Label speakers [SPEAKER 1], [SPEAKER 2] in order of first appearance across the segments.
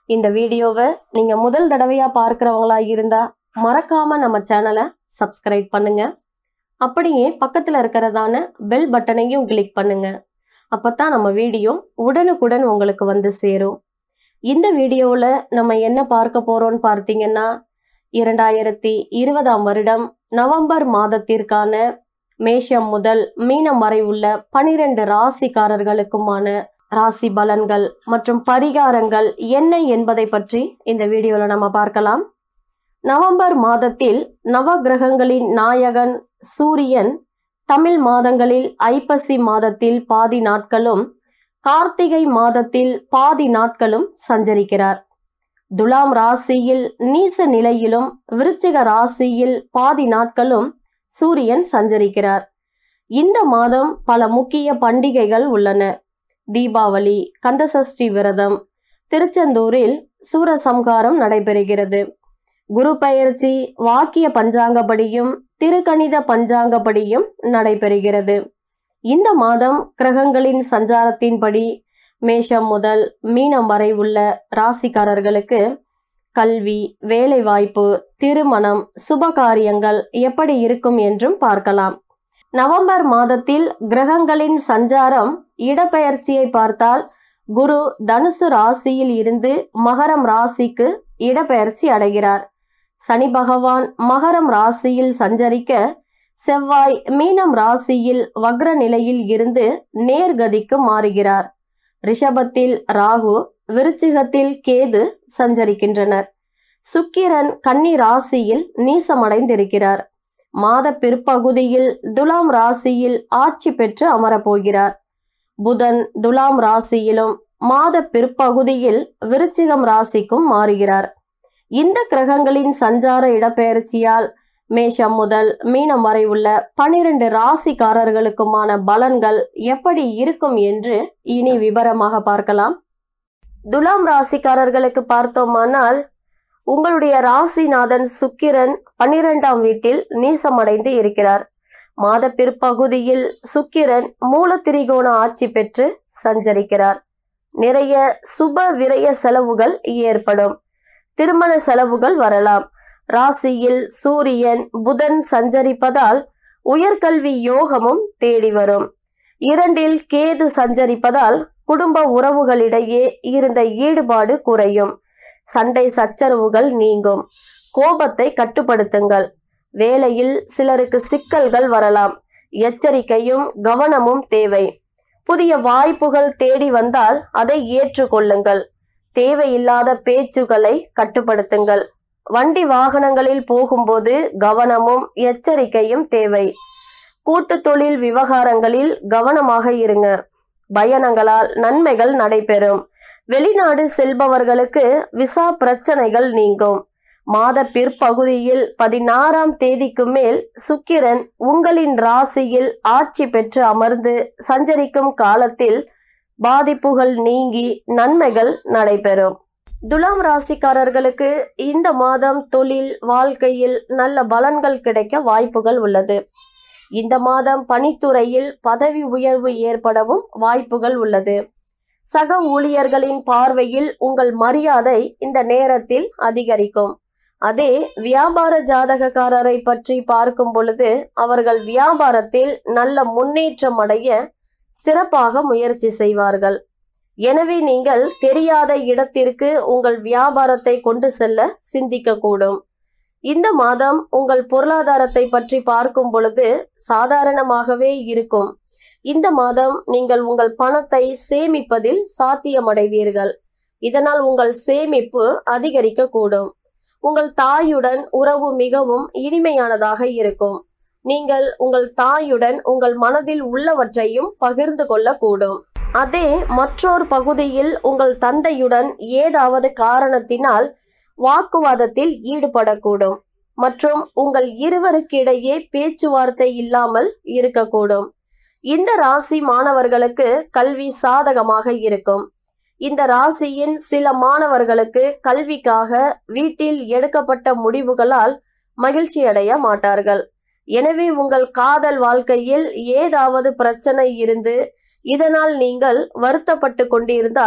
[SPEAKER 1] இந்த வீடியோவை நீங்க முதல் தடவையா பார்க்கிறவங்களா இருந்தா மறக்காம நம்ம சேனலை சப்ஸ்கிரைப் பண்ணுங்க அப்படியே பக்கத்துல இருக்கிறதான பெல் பட்டனையும் கிளிக் பண்ணுங்க அப்பதான் நம்ம வீடியோ உடனுக்குடன் உங்களுக்கு வந்து சேரும் இந்த வீடியோவில் நம்ம என்ன பார்க்க போறோம்னு பார்த்தீங்கன்னா இரண்டாயிரத்தி இருபதாம் வருடம் நவம்பர் மாதத்திற்கான மேஷம் முதல் மீனம் வரை உள்ள பனிரெண்டு ராசிக்காரர்களுக்குமான ராசி பலன்கள் மற்றும் பரிகாரங்கள் என்ன என்பதை பற்றி இந்த வீடியோவில் நம்ம பார்க்கலாம் நவம்பர் மாதத்தில் நவகிரகங்களின் நாயகன் சூரியன் தமிழ் மாதங்களில் ஐப்பசி மாதத்தில் பாதி நாட்களும் கார்த்திகை மாதத்தில் பாதி நாட்களும் சஞ்சரிக்கிறார் துலாம் ராசியில் நீச நிலையிலும் விருச்சிக ராசியில் பாதி நாட்களும் சூரியன் சஞ்சரிக்கிறார் இந்த மாதம் பல முக்கிய பண்டிகைகள் உள்ளன தீபாவளி கந்தசஷ்டி விரதம் திருச்செந்தூரில் சூரசம்ஹாரம் நடைபெறுகிறது குரு பெயர்ச்சி வாக்கிய பஞ்சாங்கப்படியும் திருக்கணித பஞ்சாங்கப்படியும் நடைபெறுகிறது இந்த மாதம் கிரகங்களின் சஞ்சாரத்தின்படி மேஷம் முதல் மீனம் வரை உள்ள ராசிக்காரர்களுக்கு கல்வி வேலைவாய்ப்பு திருமணம் சுபகாரியங்கள் எப்படி இருக்கும் என்றும் பார்க்கலாம் நவம்பர் மாதத்தில் கிரகங்களின் சஞ்சாரம் இடப்பெயர்ச்சியை பார்த்தால் குரு தனுசு ராசியில் இருந்து மகரம் ராசிக்கு இடப்பெயர்ச்சி அடைகிறார் சனி பகவான் மகரம் ராசியில் சஞ்சரிக்க செவ்வாய் மீனம் ராசியில் வக்ர நிலையில் இருந்து நேர்கதிக்கு மாறுகிறார் ரிஷபத்தில் ராகு விருச்சிகத்தில் கேது சஞ்சரிக்கின்றனர் சுக்கிரன் கன்னி ராசியில் நீசமடைந்திருக்கிறார் மாத பிற்பகுதியில் துலாம் ராசியில் ஆட்சி பெற்று அமரப்போகிறார் புதன் துலாம் ராசியிலும் மாத பிற்பகுதியில் விருச்சிகம் ராசிக்கும் மாறுகிறார் இந்த கிரகங்களின் சஞ்சார இடப்பெயர்ச்சியால் மேஷம் முதல் மீனம் வரை உள்ள பனிரெண்டு ராசிக்காரர்களுக்குமான பலன்கள் எப்படி இருக்கும் என்று இனி விவரமாக பார்க்கலாம் துலாம் ராசிக்காரர்களுக்கு பார்த்தோமானால் உங்களுடைய ராசிநாதன் சுக்கிரன் பன்னிரெண்டாம் வீட்டில் நீசமடைந்து இருக்கிறார் மாத பிற்பகுதியில் சுக்கிரன் மூலத்திரிகோண ஆட்சி பெற்று சஞ்சரிக்கிறார் நிறைய சுப விரய செலவுகள் ஏற்படும் திருமண செலவுகள் வரலாம் ராசியில் சூரியன் புதன் சஞ்சரிப்பதால் உயர்கல்வி யோகமும் தேடி வரும் இரண்டில் கேது சஞ்சரிப்பதால் குடும்ப உறவுகளிடையே இருந்த ஈடுபாடு குறையும் சண்டை சச்சரவுகள் நீங்கும் கோபத்தை கட்டுப்படுத்துங்கள் வேலையில் சிலருக்கு சிக்கல்கள் வரலாம் எச்சரிக்கையும் கவனமும் தேவை புதிய வாய்ப்புகள் தேடி வந்தால் அதை ஏற்றுக்கொள்ளுங்கள் தேவையில்லாத பேச்சுகளை கட்டுப்படுத்துங்கள் வண்டி வாகனங்களில் போகும்போது கவனமும் எச்சரிக்கையும் தேவை கூட்டு தொழில் விவகாரங்களில் கவனமாக இருங்க பயணங்களால் நன்மைகள் நடைபெறும் வெளிநாடு செல்பவர்களுக்கு விசா பிரச்சனைகள் நீங்கும் மாத பிற்பகுதியில் பதினாறாம் தேதிக்கு மேல் சுக்கிரன் உங்களின் ராசியில் ஆட்சி பெற்று அமர்ந்து சஞ்சரிக்கும் காலத்தில் பாதிப்புகள் நீங்கி நன்மைகள் நடைபெறும் துலாம் ராசிக்காரர்களுக்கு இந்த மாதம் தொழில் வாழ்க்கையில் நல்ல பலன்கள் கிடைக்க வாய்ப்புகள் உள்ளது இந்த மாதம் பணித்துறையில் பதவி உயர்வு ஏற்படவும் வாய்ப்புகள் உள்ளது சக ஊழியர்களின் பார்வையில் உங்கள் மரியாதை இந்த நேரத்தில் அதிகரிக்கும் அதே வியாபார ஜாதகக்காரரை பற்றி பார்க்கும் பொழுது அவர்கள் வியாபாரத்தில் நல்ல முன்னேற்றம் அடைய சிறப்பாக முயற்சி செய்வார்கள் எனவே நீங்கள் தெரியாத இடத்திற்கு உங்கள் வியாபாரத்தை கொண்டு செல்ல சிந்திக்கக்கூடும் இந்த மாதம் உங்கள் பொருளாதாரத்தை பற்றி பார்க்கும் பொழுது சாதாரணமாகவே இருக்கும் இந்த மாதம் நீங்கள் உங்கள் பணத்தை சேமிப்பதில் சாத்தியமடைவீர்கள் இதனால் உங்கள் சேமிப்பு அதிகரிக்க கூடும் உங்கள் தாயுடன் உறவு மிகவும் இனிமையானதாக இருக்கும் நீங்கள் உங்கள் தாயுடன் உங்கள் மனதில் உள்ளவற்றையும் பகிர்ந்து கொள்ளக்கூடும் அதே மற்றொரு பகுதியில் உங்கள் தந்தையுடன் ஏதாவது காரணத்தினால் வாக்குவாதத்தில் ஈடுபடக்கூடும் மற்றும் உங்கள் இருவருக்கிடையே பேச்சுவார்த்தை இல்லாமல் இருக்கக்கூடும் இந்த ராசி மாணவர்களுக்கு கல்வி சாதகமாக இருக்கும் இந்த ராசியின் சில மாணவர்களுக்கு கல்விக்காக வீட்டில் எடுக்கப்பட்ட முடிவுகளால் மகிழ்ச்சி அடைய மாட்டார்கள் எனவே உங்கள் காதல் வாழ்க்கையில் ஏதாவது பிரச்சனை இருந்து இதனால் நீங்கள் வருத்தப்பட்டு கொண்டிருந்தால்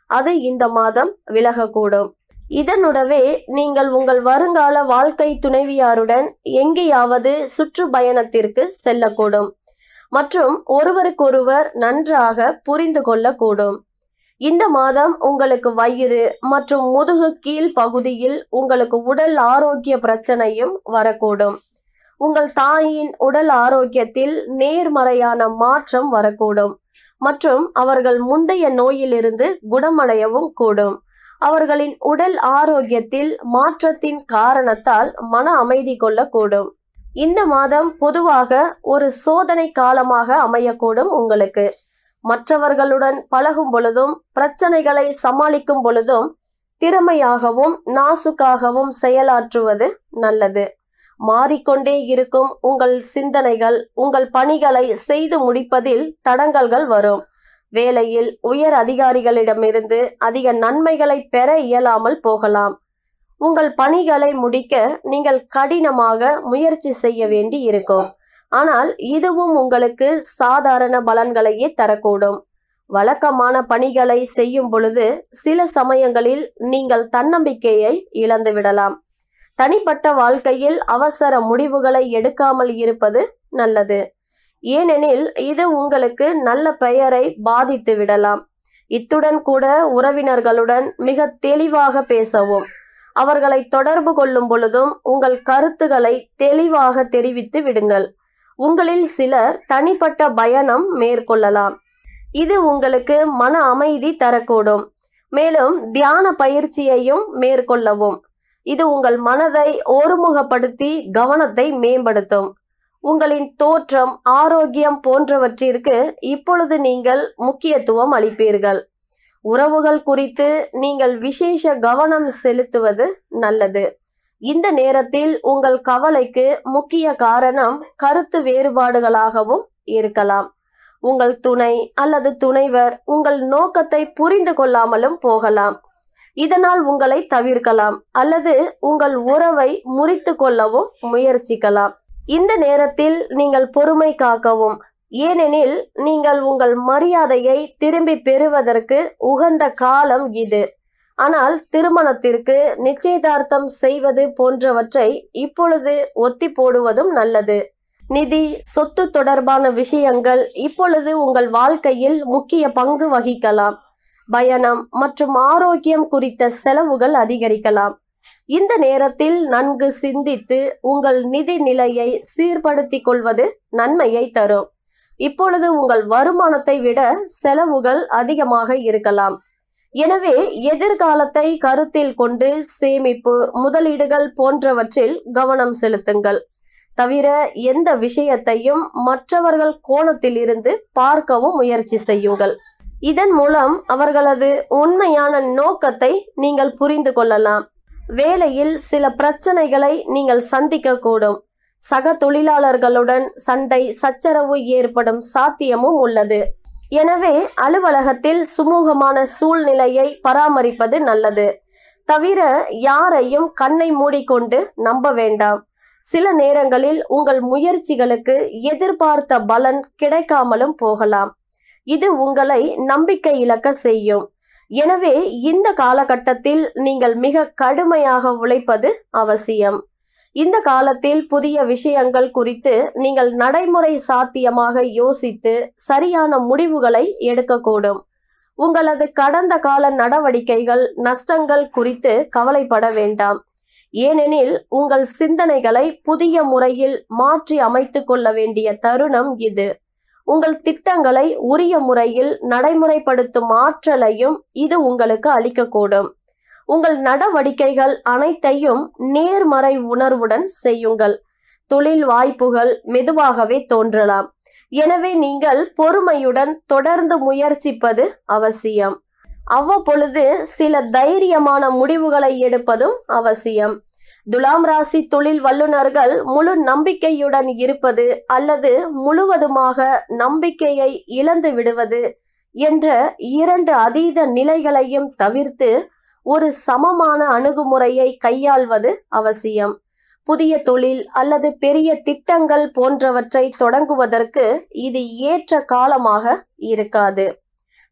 [SPEAKER 1] அது இந்த மாதம் விலகக்கூடும் இதனுடவே நீங்கள் உங்கள் வருங்கால வாழ்க்கை துணைவியாருடன் எங்கேயாவது சுற்றுப்பயணத்திற்கு செல்லக்கூடும் மற்றும் ஒருவருக்கொருவர் நன்றாக புரிந்து கொள்ளக்கூடும் இந்த மாதம் உங்களுக்கு வயிறு மற்றும் முதுகு கீழ் பகுதியில் உங்களுக்கு உடல் ஆரோக்கிய பிரச்சனையும் வரக்கூடும் உங்கள் தாயின் உடல் ஆரோக்கியத்தில் நேர்மறையான மாற்றம் வரக்கூடும் மற்றும் அவர்கள் முந்தைய நோயிலிருந்து குணமடையவும் கூடும் அவர்களின் உடல் ஆரோக்கியத்தில் மாற்றத்தின் காரணத்தால் மன அமைதி கொள்ளக்கூடும் இந்த மாதம் பொதுவாக ஒரு சோதனை காலமாக அமையக்கூடும் உங்களுக்கு மற்றவர்களுடன் பழகும் பொழுதும் பிரச்சனைகளை சமாளிக்கும் பொழுதும் திறமையாகவும் நாசுக்காகவும் செயலாற்றுவது நல்லது மாறிக்கொண்டே இருக்கும் உங்கள் சிந்தனைகள் உங்கள் பணிகளை செய்து முடிப்பதில் தடங்கல்கள் வரும் வேலையில் உயர் அதிகாரிகளிடமிருந்து அதிக நன்மைகளை பெற இயலாமல் போகலாம் உங்கள் பணிகளை முடிக்க நீங்கள் கடினமாக முயற்சி செய்ய வேண்டி இருக்கும் ஆனால் இதுவும் உங்களுக்கு சாதாரண பலன்களையே தரக்கூடும் வழக்கமான பணிகளை செய்யும் பொழுது சில சமயங்களில் நீங்கள் தன்னம்பிக்கையை இழந்து விடலாம் தனிப்பட்ட வாழ்க்கையில் அவசர முடிவுகளை எடுக்காமல் இருப்பது நல்லது ஏனெனில் இது உங்களுக்கு நல்ல பெயரை பாதித்து விடலாம் இத்துடன் கூட உறவினர்களுடன் மிக தெளிவாக பேசவும் அவர்களை தொடர்பு கொள்ளும் பொழுதும் உங்கள் கருத்துக்களை தெளிவாக தெரிவித்து விடுங்கள் உங்களில் சிலர் தனிப்பட்ட பயணம் மேற்கொள்ளலாம் இது உங்களுக்கு மன அமைதி தரக்கூடும் மேலும் தியான பயிற்சியையும் மேற்கொள்ளவும் இது உங்கள் மனதை ஒருமுகப்படுத்தி கவனத்தை மேம்படுத்தும் உங்களின் தோற்றம் ஆரோக்கியம் போன்றவற்றிற்கு இப்பொழுது நீங்கள் முக்கியத்துவம் அளிப்பீர்கள் உறவுகள் குறித்து நீங்கள் விசேஷ கவனம் செலுத்துவது நல்லது இந்த நேரத்தில் உங்கள் கவலைக்கு முக்கிய காரணம் கருத்து வேறுபாடுகளாகவும் இருக்கலாம் உங்கள் துணை அல்லது துணைவர் உங்கள் நோக்கத்தை புரிந்து கொள்ளாமலும் போகலாம் இதனால் உங்களை தவிர்க்கலாம் அல்லது உங்கள் உறவை முறித்து கொள்ளவும் முயற்சிக்கலாம் இந்த நேரத்தில் நீங்கள் பொறுமை காக்கவும் ஏனெனில் நீங்கள் உங்கள் மரியாதையை திரும்பி பெறுவதற்கு உகந்த காலம் இது ஆனால் திருமணத்திற்கு நிச்சயதார்த்தம் செய்வது போன்றவற்றை இப்பொழுது ஒத்தி போடுவதும் நல்லது நிதி சொத்து தொடர்பான விஷயங்கள் இப்பொழுது உங்கள் வாழ்க்கையில் முக்கிய பங்கு வகிக்கலாம் பயணம் மற்றும் ஆரோக்கியம் குறித்த செலவுகள் அதிகரிக்கலாம் இந்த நேரத்தில் நன்கு சிந்தித்து உங்கள் நிதி நிலையை சீர்படுத்திக் கொள்வது நன்மையை தரும் இப்பொழுது உங்கள் வருமானத்தை விட செலவுகள் அதிகமாக இருக்கலாம் எனவே எதிர்காலத்தை கருத்தில் கொண்டு சேமிப்பு முதலீடுகள் போன்றவற்றில் கவனம் செலுத்துங்கள் தவிர எந்த விஷயத்தையும் மற்றவர்கள் கோணத்தில் இருந்து பார்க்கவும் முயற்சி செய்யுங்கள் இதன் மூலம் அவர்களது உண்மையான நோக்கத்தை நீங்கள் புரிந்து கொள்ளலாம் வேலையில் சில பிரச்சனைகளை நீங்கள் சந்திக்கக்கூடும் சக தொழிலாளர்களுடன் சண்டை சச்சரவு ஏற்படும் சாத்தியமும் உள்ளது எனவே அலுவலகத்தில் சுமூகமான சூழ்நிலையை பராமரிப்பது நல்லது தவிர யாரையும் கண்ணை மூடிக்கொண்டு நம்ப வேண்டாம் சில நேரங்களில் உங்கள் முயற்சிகளுக்கு எதிர்பார்த்த பலன் கிடைக்காமலும் போகலாம் இது உங்களை நம்பிக்கை இழக்க செய்யும் எனவே இந்த காலகட்டத்தில் நீங்கள் மிக கடுமையாக உழைப்பது அவசியம் இந்த காலத்தில் புதிய விஷயங்கள் குறித்து நீங்கள் நடைமுறை சாத்தியமாக யோசித்து சரியான முடிவுகளை எடுக்கக்கூடும் உங்களது கடந்த கால நடவடிக்கைகள் நஷ்டங்கள் குறித்து கவலைப்பட வேண்டாம் ஏனெனில் உங்கள் சிந்தனைகளை புதிய முறையில் மாற்றி அமைத்து கொள்ள வேண்டிய தருணம் இது உங்கள் திட்டங்களை உரிய முறையில் நடைமுறைப்படுத்தும் ஆற்றலையும் இது உங்களுக்கு அளிக்கக்கூடும் உங்கள் நடவடிக்கைகள் அனைத்தையும் நேர்மறை உணர்வுடன் செய்யுங்கள் தொழில் வாய்ப்புகள் மெதுவாகவே தோன்றலாம் எனவே நீங்கள் பொறுமையுடன் தொடர்ந்து முயற்சிப்பது அவசியம் அவ்வப்பொழுது சில தைரியமான முடிவுகளை எடுப்பதும் அவசியம் துலாம் ராசி தொழில் வல்லுநர்கள் முழு நம்பிக்கையுடன் இருப்பது அல்லது முழுவதுமாக நம்பிக்கையை இழந்து விடுவது என்ற இரண்டு அதீத நிலைகளையும் தவிர்த்து ஒரு சமமான அணுகுமுறையை கையாள்வது அவசியம் புதிய தொழில் அல்லது பெரிய திட்டங்கள் போன்றவற்றை தொடங்குவதற்கு இது ஏற்ற காலமாக இருக்காது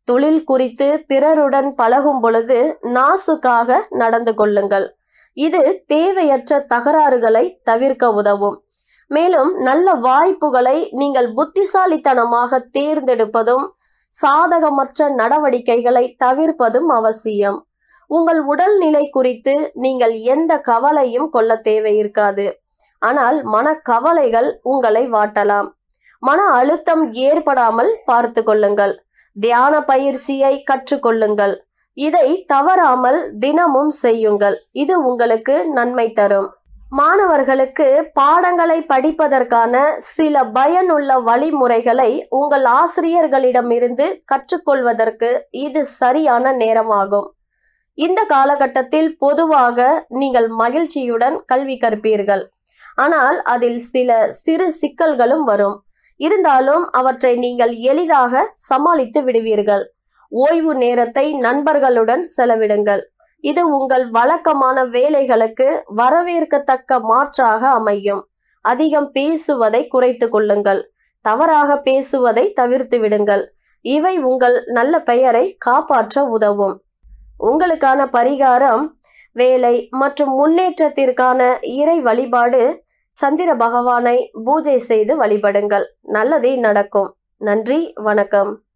[SPEAKER 1] தொழில் குறித்து பிறருடன் பழகும் பொழுது நாசுக்காக நடந்து கொள்ளுங்கள் இது தேவையற்ற தகராறுகளை தவிர்க்க உதவும் மேலும் நல்ல வாய்ப்புகளை நீங்கள் புத்திசாலித்தனமாக தேர்ந்தெடுப்பதும் சாதகமற்ற நடவடிக்கைகளை தவிர்ப்பதும் அவசியம் உங்கள் உடல்நிலை குறித்து நீங்கள் எந்த கவலையும் கொள்ள தேவையிருக்காது ஆனால் மனக்கவலைகள் உங்களை வாட்டலாம் மன அழுத்தம் ஏற்படாமல் பார்த்து கொள்ளுங்கள் தியான பயிற்சியை கற்றுக்கொள்ளுங்கள் இதை தவறாமல் தினமும் செய்யுங்கள் இது உங்களுக்கு நன்மை தரும் மாணவர்களுக்கு பாடங்களை படிப்பதற்கான சில பயனுள்ள வழிமுறைகளை உங்கள் ஆசிரியர்களிடமிருந்து கற்றுக்கொள்வதற்கு இது சரியான நேரமாகும் இந்த காலகட்டத்தில் பொதுவாக நீங்கள் மகிழ்ச்சியுடன் கல்வி கற்பீர்கள் ஆனால் அதில் சில சிறு சிக்கல்களும் வரும் இருந்தாலும் அவற்றை நீங்கள் எளிதாக சமாளித்து விடுவீர்கள் ஓய்வு நேரத்தை நண்பர்களுடன் செலவிடுங்கள் இது உங்கள் வழக்கமான வேலைகளுக்கு வரவேற்கத்தக்க மாற்றாக அமையும் அதிகம் பேசுவதை குறைத்து கொள்ளுங்கள் தவறாக பேசுவதை தவிர்த்து விடுங்கள் இவை உங்கள் நல்ல பெயரை காப்பாற்ற உதவும் உங்களுக்கான பரிகாரம் வேலை மற்றும் முன்னேற்றத்திற்கான இறை வழிபாடு சந்திர பகவானை பூஜை செய்து வழிபடுங்கள் நல்லதே நடக்கும் நன்றி வணக்கம்